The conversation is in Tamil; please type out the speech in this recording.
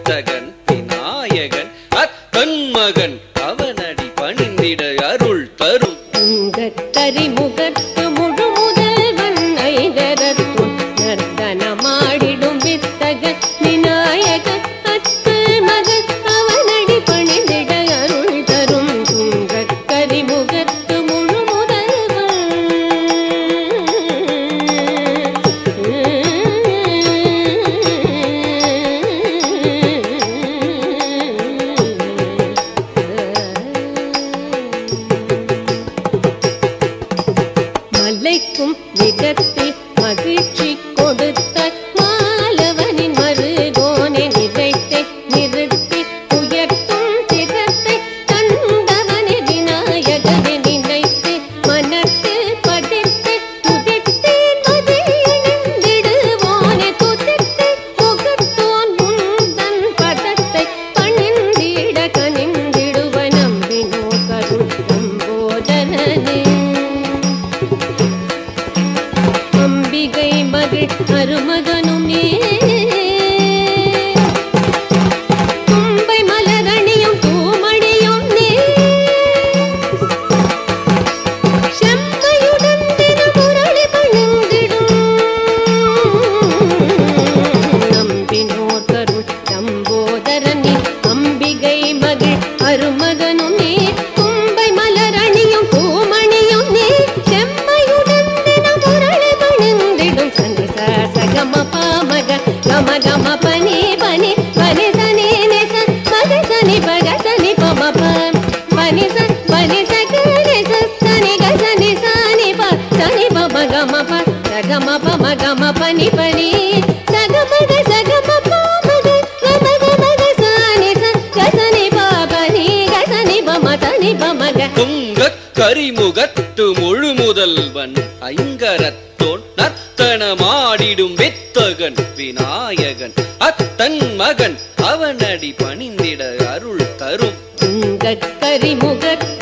வித்தகன் விநாயகன் அத்தன் மகன் அவனடி பணிந்திட அருள் தரும் உங்கக்கரி முகத்து முழு முதல்வன் ஐதரத்தும் நர்த்தனமாடிடும் வித்தகன் விநாயகன் அத்து மகன் அவனடி பணிந்திட அருள் தரும் உங்கக்கரி முகத்து முழு முதல்வன் மலைக்கும் விதத்தில் மகிழ்ச்சி கொடுத்த மாலவனின் மருகோனை நிலைத்தை நிறுத்தி உயர்த்தும் திறத்தை தந்தவனை விநாயகனை நினைத்து மனத்தில் பதித்து துதித்தேன் மதியணிந்திடுவோனே துதித்து முகத்தோன் உந்தன் பதத்தை பணிந்திட கனிந்திடுவ நம்பினோ கருள் நம்போதனனே அம்பிகை மகள் அருமகனும் நீ தும்பை மலரணியும் தூமணியும் நீ செம்மையுடன் தினமுரளி பணிந்திடும் நம்பினோர் கருள் நம்போதரனி அம்பிகை மகள் அருமகனும் நீ தும்பை மலரணியும் பூமணியும் நீ செம்மையுடன் தினமுரளி பணிந்திடும் சனி சகம பாமக கம கம பனி பனி பனி சனி நெச பனி சனி பக சனி பம ப பனி ச பனி சக நெச சனி க சனி சனி ப சனி பம கம ப சகம பம கம பனி பனி சகம க சகம பாமக கம கம க சனி ச க சனி ப பனி க சனி பம சனி பம க துங்கக் கரிமுகத்து முழு முதல்வன் ஐங்கரத்தோன் நர்த்தனமாடிடும் வித்தகன் விநாயகன் அத்தன் மகன் அவனடி பணிந்திட அருள் தரும் துங்கக்கரி முகத்து